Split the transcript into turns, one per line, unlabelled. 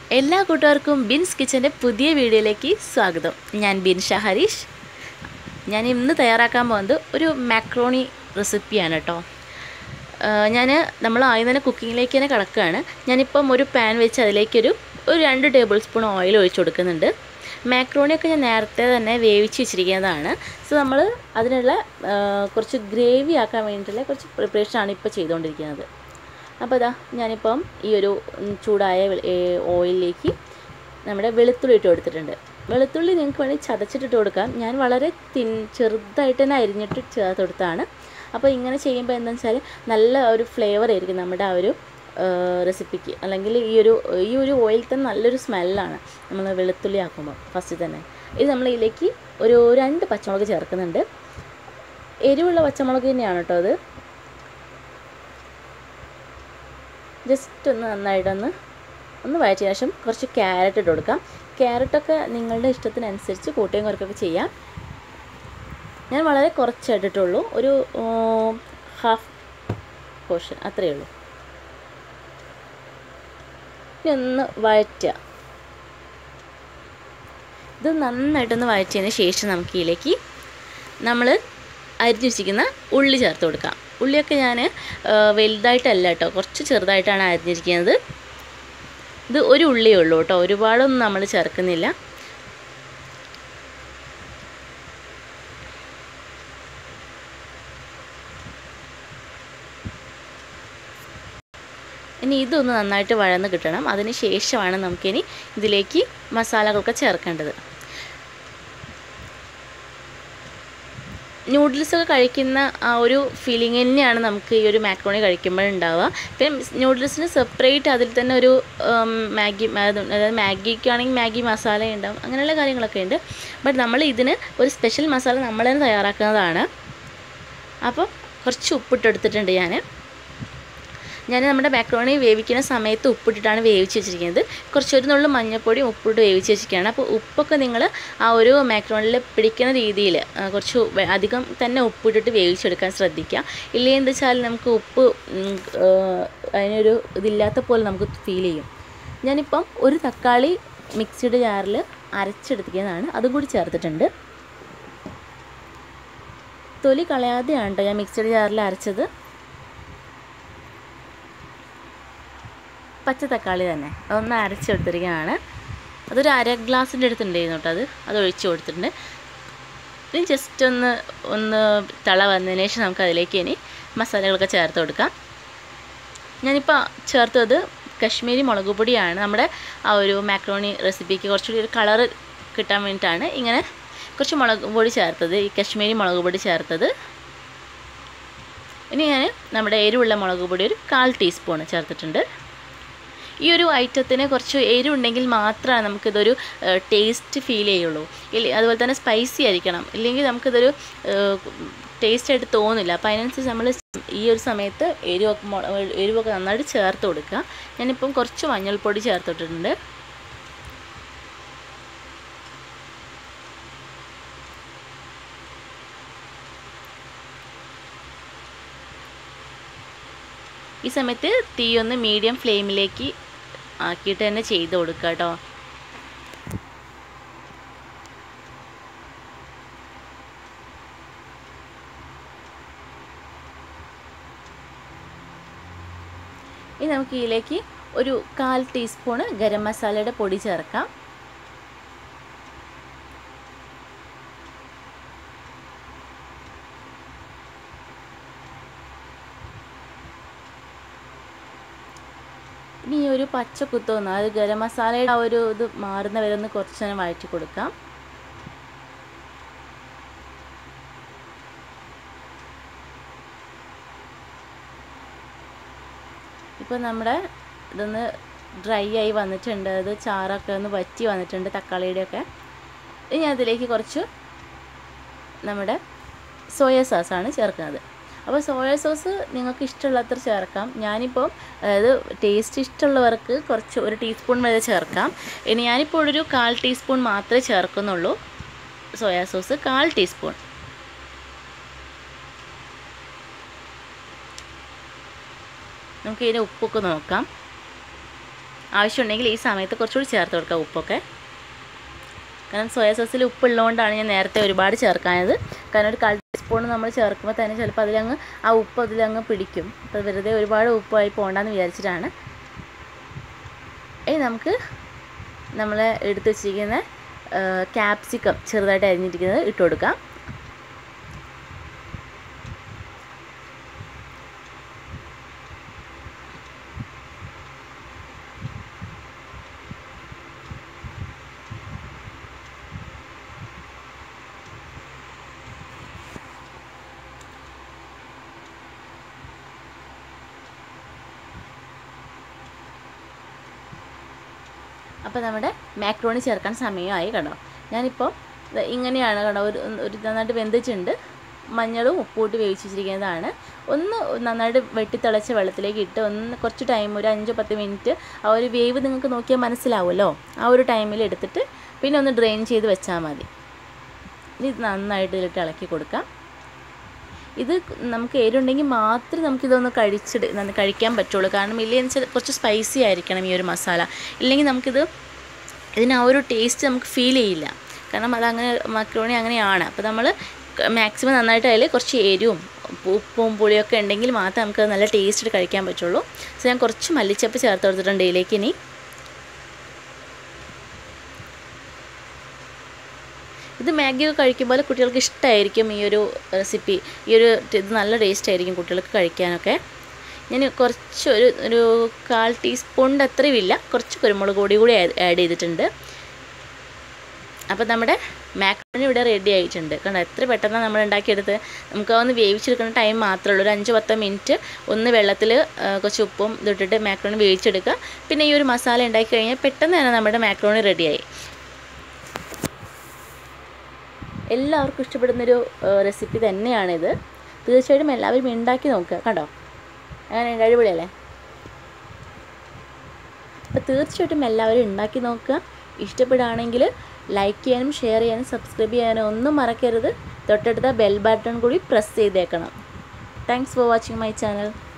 എല്ലാ കൂട്ടുകാർക്കും ബിൻസ് കിച്ചൻ്റെ പുതിയ വീഡിയോയിലേക്ക് സ്വാഗതം ഞാൻ ബിൻഷ ഹരീഷ് ഞാൻ ഇന്ന് തയ്യാറാക്കാൻ പോകുന്നത് ഒരു മാക്രോണി റെസിപ്പിയാണ് കേട്ടോ ഞാൻ നമ്മൾ ആദ്യം തന്നെ കുക്കിങ്ങിലേക്ക് തന്നെ കിടക്കുകയാണ് ഞാനിപ്പം ഒരു പാൻ വെച്ച് അതിലേക്കൊരു ഒരു രണ്ട് ടേബിൾ സ്പൂൺ ഓയിൽ ഒഴിച്ചു കൊടുക്കുന്നുണ്ട് മാക്രോണിയൊക്കെ ഞാൻ നേരത്തെ തന്നെ വേവിച്ച് വെച്ചിരിക്കുന്നതാണ് സോ നമ്മൾ അതിനുള്ള ആ, കുറച്ച് ഗ്രേവി ആക്കാൻ വേണ്ടിയിട്ടുള്ള കുറച്ച് പ്രിപ്പറേഷനാണ് ഇപ്പോൾ ചെയ്തുകൊണ്ടിരിക്കുന്നത് അപ്പോൾ ഇതാ ഞാനിപ്പം ഈ ഒരു ഉം, ചൂടായ വെളി- ഏ, ഓയിലിലേക്ക് നമ്മുടെ വെളുത്തുള്ളി ഇട്ട് കൊടുത്തിട്ടുണ്ട് വെളുത്തുള്ളി നിങ്ങൾക്ക് വേണമെങ്കിൽ ചതച്ചിട്ടിട്ട് കൊടുക്കാം ഞാൻ വളരെ തിൻ ചെറുതായിട്ട് തന്നെ അരിഞ്ഞിട്ട് ചേർത്ത് കൊടുത്താണ് അപ്പോൾ ഇങ്ങനെ ചെയ്യുമ്പോൾ എന്താണെന്ന് വെച്ചാൽ നല്ല ഒരു ഫ്ലേവർ ആയിരിക്കും നമ്മുടെ ആ ഒരു റെസിപ്പിക്ക് അല്ലെങ്കിൽ ഈ ഒരു ഈ ഒരു ഓയിൽ തന്നെ നല്ലൊരു സ്മെല്ലാണ് നമ്മൾ വെളുത്തുള്ളി ആക്കുമ്പോൾ ഫസ്റ്റ് തന്നെ ഇത് നമ്മൾ ഇതിലേക്ക് ഒരു രണ്ട് പച്ചമുളക് ചേർക്കുന്നുണ്ട് എരിവുള്ള പച്ചമുളക് തന്നെയാണ് കേട്ടോ അത് ജസ്റ്റ് ഒന്ന് നന്നായിട്ടൊന്ന് ഒന്ന് വഴറ്റിയ ശേഷം കുറച്ച് ക്യാരറ്റ് ഇട്ട് കൊടുക്കാം ക്യാരറ്റൊക്കെ നിങ്ങളുടെ ഇഷ്ടത്തിനനുസരിച്ച് കൂട്ടുകയും കുറയ്ക്കുകയൊക്കെ ചെയ്യാം ഞാൻ വളരെ കുറച്ച് ഇട്ടിട്ടുള്ളൂ ഒരു ഹാഫ് പോർഷൻ അത്രയേ ഉള്ളൂ ഇനി ഒന്ന് വഴറ്റുക ഇത് നന്നായിട്ടൊന്ന് വഴറ്റിയതിന് ശേഷം നമുക്ക് ഇതിലേക്ക് നമ്മൾ അരിഞ്ഞു വെച്ചിരിക്കുന്ന ഉള്ളി ചേർത്ത് കൊടുക്കാം ഉള്ളിയൊക്കെ ഞാൻ വലുതായിട്ടല്ല കേട്ടോ കുറച്ച് ചെറുതായിട്ടാണ് അരിഞ്ഞിരിക്കുന്നത് ഇത് ഒരു ഉള്ളിയേ ഉള്ളൂ കേട്ടോ ഒരുപാടൊന്നും നമ്മൾ ചേർക്കുന്നില്ല ഇനി ഇതൊന്ന് നന്നായിട്ട് വഴന്ന് കിട്ടണം അതിന് ശേഷമാണ് നമുക്കിനി ഇതിലേക്ക് മസാലകളൊക്കെ ചേർക്കേണ്ടത് നൂഡിൽസൊക്കെ കഴിക്കുന്ന ആ ഒരു ഫീലിംഗ് തന്നെയാണ് നമുക്ക് ഈ ഒരു മാക്രോണി കഴിക്കുമ്പോഴുണ്ടാവുക പിന്നെ നൂഡിൽസിന് സെപ്പറേറ്റ് അതിൽ തന്നെ ഒരു ഉം, മാഗി അതായത് മാഗിക്കാണെങ്കിൽ മാഗി മസാല ഉണ്ടാവും അങ്ങനെയുള്ള കാര്യങ്ങളൊക്കെ ഉണ്ട് ബട്ട് നമ്മൾ ഇതിന് ഒരു സ്പെഷ്യൽ മസാല നമ്മൾ തന്നെ തയ്യാറാക്കുന്നതാണ് അപ്പോൾ കുറച്ച് ഉപ്പിട്ടെടുത്തിട്ടുണ്ട് ഞാൻ ഞാൻ നമ്മുടെ മാക്രോണി വേവിക്കുന്ന സമയത്ത് ഉപ്പിട്ടിട്ടാണ് വേവിച്ച് വെച്ചിരിക്കുന്നത് കുറച്ച് ഒരു നുള്ളു മഞ്ഞൾപ്പൊടി ഉപ്പിട്ട് വേവിച്ച് വെച്ചിരിക്കുകയാണ് അപ്പോൾ ഉപ്പൊക്കെ നിങ്ങൾ ആ ഒരു മാക്രോണിൽ പിടിക്കുന്ന രീതിയിൽ ആ, കുറച്ച് വെ- അധികം തന്നെ ഉപ്പിട്ടിട്ട് വേവിച്ചെടുക്കാൻ ശ്രദ്ധിക്കുക ഇല്ലെങ്കിൽ എന്താ വെച്ചാൽ നമുക്ക് ഉപ്പ് ഉം, ആ, അതിനൊരു ഇതില്ലാത്ത പോലെ നമുക്ക് ഫീൽ ചെയ്യും ഞാനിപ്പം ഒരു തക്കാളി മിക്സിയുടെ ജാറിൽ അരച്ചെടുത്തിരിക്കുന്നതാണ് അതും കൂടി ചേർത്തിട്ടുണ്ട് തൊലി കളയാതെയാണ് കേട്ടോ ഞാൻ മിക്സിയുടെ ജാറിൽ അരച്ചത് പച്ച തക്കാളി തന്നെ അതൊന്ന് അരച്ചെടുത്തിരിക്കുകയാണ് അതൊരു അര ഗ്ലാസിൻ്റെ അടുത്തുണ്ടായിരുന്നു കേട്ടോ അത് അത് ഒഴിച്ച് കൊടുത്തിട്ടുണ്ട് ഇനി ജസ്റ്റ് ഒന്ന് ഒന്ന് തള വന്നതിന് ശേഷം നമുക്ക് അതിലേക്ക് ഇനി മസാലകളൊക്കെ ചേർത്ത് കൊടുക്കാം ഞാനിപ്പോൾ ചേർത്തത് കശ്മീരി മുളക് പൊടിയാണ് നമ്മുടെ ആ ഒരു മാക്രോണി റെസിപ്പിക്ക് കുറച്ചുകൂടി ഒരു കളറ് കിട്ടാൻ വേണ്ടിയിട്ടാണ് ഇങ്ങനെ കുറച്ച് മുളക് പൊടി ചേർത്തത് ഈ കശ്മീരി മുളക് പൊടി ചേർത്തത് ഇനി ഞാൻ നമ്മുടെ എരിവുള്ള മുളക് പൊടി ഒരു കാൽ ടീസ്പൂൺ ചേർത്തിട്ടുണ്ട് ഈ ഒരു ഐറ്റത്തിന് കുറച്ച് എരിവുണ്ടെങ്കിൽ മാത്രമേ നമുക്കിതൊരു ടേസ്റ്റ് ഫീൽ ചെയ്യുള്ളൂ ഇല്ല അതുപോലെ തന്നെ സ്പൈസി ആയിരിക്കണം ഇല്ലെങ്കിൽ നമുക്കിതൊരു ടേസ്റ്റ് ആയിട്ട് തോന്നില്ല അപ്പോൾ അതിനനുസരിച്ച് നമ്മൾ ഈ ഒരു സമയത്ത് എരിവൊക്കെ മൊ- എരിവൊക്കെ നന്നായിട്ട് ചേർത്ത് കൊടുക്കുക ഞാനിപ്പം കുറച്ച് മഞ്ഞൾപ്പൊടി ചേർത്തിട്ടുണ്ട് ഈ സമയത്ത് തീ ഒന്ന് മീഡിയം ഫ്ലെയിമിലേക്ക് ആക്കിയിട്ട് തന്നെ ചെയ്ത് കൊടുക്കുക കേട്ടോ ഇനി നമുക്ക് ഇതിലേക്ക് ഒരു കാൽ ടീസ്പൂണ് ഗരം മസാലയുടെ പൊടി ചേർക്കാം ഇനി ഈ ഒരു പച്ച കുത്തൊന്ന് അത് ഗരം മസാലയുടെ ആ ഒരു ഇത് മാറുന്ന വരെ ഒന്ന് കുറച്ച് നേരം വഴറ്റി കൊടുക്കാം ഇപ്പോൾ നമ്മുടെ ഇതൊന്ന് ഡ്രൈ ആയി വന്നിട്ടുണ്ട് അത് ചാറൊക്കെ ഒന്ന് വറ്റി വന്നിട്ടുണ്ട് തക്കാളിയുടെയൊക്കെ ഇനി അതിലേക്ക് കുറച്ച് നമ്മുടെ സോയ സോസാണ് ചേർക്കുന്നത് അപ്പോൾ സോയ സോസ് നിങ്ങൾക്ക് ഇഷ്ടമുള്ളത്ര ചേർക്കാം ഞാനിപ്പോൾ അതായത് ടേസ്റ്റ് ഇഷ്ടമുള്ളവർക്ക് കുറച്ച് ഒരു ടീസ്പൂൺ വരെ ചേർക്കാം ഇനി ഞാനിപ്പോൾ ഒരു കാൽ ടീസ്പൂൺ മാത്രമേ ചേർക്കുന്നുള്ളൂ സോയാ സോസ് കാൽ ടീസ്പൂൺ നമുക്ക് ഇതിൻ്റെ ഉപ്പൊക്കെ നോക്കാം ആവശ്യമുണ്ടെങ്കിൽ ഈ സമയത്ത് കുറച്ചുകൂടി ചേർത്ത് കൊടുക്കുക ഉപ്പൊക്കെ കാരണം സോയാ സോസിൽ ഉപ്പുള്ളതുകൊണ്ടാണ് ഞാൻ നേരത്തെ ഒരുപാട് ചേർക്കാനത് കാരണം ഒരു കാൽ ടീസ്പൂൺ നമ്മൾ ചേർക്കുമ്പോൾ തന്നെ ചിലപ്പോൾ അതിലങ്ങ് ആ ഉപ്പ് അതിലങ്ങ് പിടിക്കും അപ്പോൾ വെറുതെ ഒരുപാട് ഉപ്പായി പോകണ്ടെന്ന് വിചാരിച്ചിട്ടാണ് ഇനി നമുക്ക് നമ്മൾ എടുത്ത് വെച്ചിരിക്കുന്ന ക്യാപ്സിക്കം ചെറുതായിട്ട് അരിഞ്ഞിരിക്കുന്നത് ഇട്ട് കൊടുക്കാം അപ്പോൾ നമ്മുടെ മാക്രോണി ചേർക്കാൻ സമയമായി കേട്ടോ ഞാനിപ്പോൾ ദേ ഇങ്ങനെയാണ് കേട്ടോ ഒരു ഒരു നന്നായിട്ട് വെന്തിട്ടുണ്ട് മഞ്ഞളും ഉപ്പൂട്ട് വേവിച്ച് വെച്ചിരിക്കുന്നതാണ് ഒന്ന് നന്നായിട്ട് വെട്ടിത്തിളച്ച വെള്ളത്തിലേക്ക് ഇട്ട് ഒന്ന് കുറച്ച് ടൈം ഒരു അഞ്ചോ പത്ത് മിനിറ്റ് ആ ഒരു വേവ് നിങ്ങൾക്ക് നോക്കിയാൽ മനസ്സിലാവുമല്ലോ ആ ഒരു ടൈമിൽ എടുത്തിട്ട് പിന്നെ ഒന്ന് ഡ്രെയിൻ ചെയ്ത് വെച്ചാൽ മതി ഇനി ഇത് നന്നായിട്ട് ഇതിലിട്ട് ഇളക്കി കൊടുക്കാം ഇത് നമുക്ക് എരുണ്ടെങ്കിൽ മാത്രമേ നമുക്കിതൊന്ന് കഴിച്ചിട്ട് നന്ന് കഴിക്കാൻ പറ്റുള്ളൂ കാരണം ഇല്ലെങ്കിൽ വെച്ചാൽ കുറച്ച് സ്പൈസി ആയിരിക്കണം ഈ ഒരു മസാല ഇല്ലെങ്കിൽ നമുക്കിത് ഇതിന് ആ ഒരു ടേസ്റ്റ് നമുക്ക് ഫീൽ ചെയ്യില്ല കാരണം അതങ്ങനെ മക്രോണി അങ്ങനെയാണ് അപ്പോൾ നമ്മൾ മാക്സിമം നന്നായിട്ട് അതിൽ കുറച്ച് എരിവും ഉപ്പും പുളിയൊക്കെ ഉണ്ടെങ്കിൽ മാത്രമേ നമുക്ക് നല്ല ടേസ്റ്റിൽ കഴിക്കാൻ പറ്റുള്ളൂ സോ ഞാൻ കുറച്ച് മല്ലിച്ചപ്പ് ചേർത്ത് കൊടുത്തിട്ടുണ്ട് ഇതിലേക്ക് ഇനി ഇത് മാഗിയൊക്കെ കഴിക്കുമ്പോൾ കുട്ടികൾക്ക് ഇഷ്ടമായിരിക്കും ഈ ഒരു റെസിപ്പി ഈ ഒരു ഇത് നല്ല ടേസ്റ്റ് ആയിരിക്കും കുട്ടികൾക്ക് കഴിക്കാനൊക്കെ ഞാൻ കുറച്ച് ഒരു ഒരു കാൽ ടീസ്പൂണിൻ്റെ അത്രയും ഇല്ല കുറച്ച് കുരുമുളക് പൊടി കൂടി ആഡ് ചെയ്തിട്ടുണ്ട് അപ്പോൾ നമ്മുടെ മാക്രോണി ഇവിടെ റെഡി ആയിട്ടുണ്ട് കണ്ടോ എത്ര പെട്ടെന്നാണ് നമ്മൾ ഉണ്ടാക്കിയെടുത്ത് നമുക്ക് ഒന്ന് വേവിച്ചെടുക്കുന്ന ടൈം മാത്രമേ ഉള്ളൂ ഒരു അഞ്ച് പത്ത് മിനിറ്റ് ഒന്ന് വെള്ളത്തിൽ കുറച്ച് ഉപ്പും ഇതിട്ടിട്ട് മാക്രോണി വേവിച്ചെടുക്കുക പിന്നെ ഈ ഒരു മസാല ഉണ്ടാക്കി കഴിഞ്ഞാൽ പെട്ടെന്ന് തന്നെ നമ്മുടെ മാക്രോണി റെഡിയായി എല്ലാവർക്കും ഇഷ്ടപ്പെടുന്നൊരു റെസിപ്പി തന്നെയാണിത് തീർച്ചയായിട്ടും എല്ലാവരും ഉണ്ടാക്കി നോക്കുക കണ്ടോ അങ്ങനെ അടിപൊളിയല്ലേ അപ്പോൾ തീർച്ചയായിട്ടും എല്ലാവരും ഉണ്ടാക്കി നോക്കുക ഇഷ്ടപ്പെടുകയാണെങ്കിൽ ലൈക്ക് ചെയ്യാനും ഷെയർ ചെയ്യാനും സബ്സ്ക്രൈബ് ചെയ്യാനും ഒന്നും മറക്കരുത് തൊട്ടടുത്ത ബെൽ ബട്ടൺ കൂടി പ്രസ് ചെയ്തേക്കണം thanks for watching my channel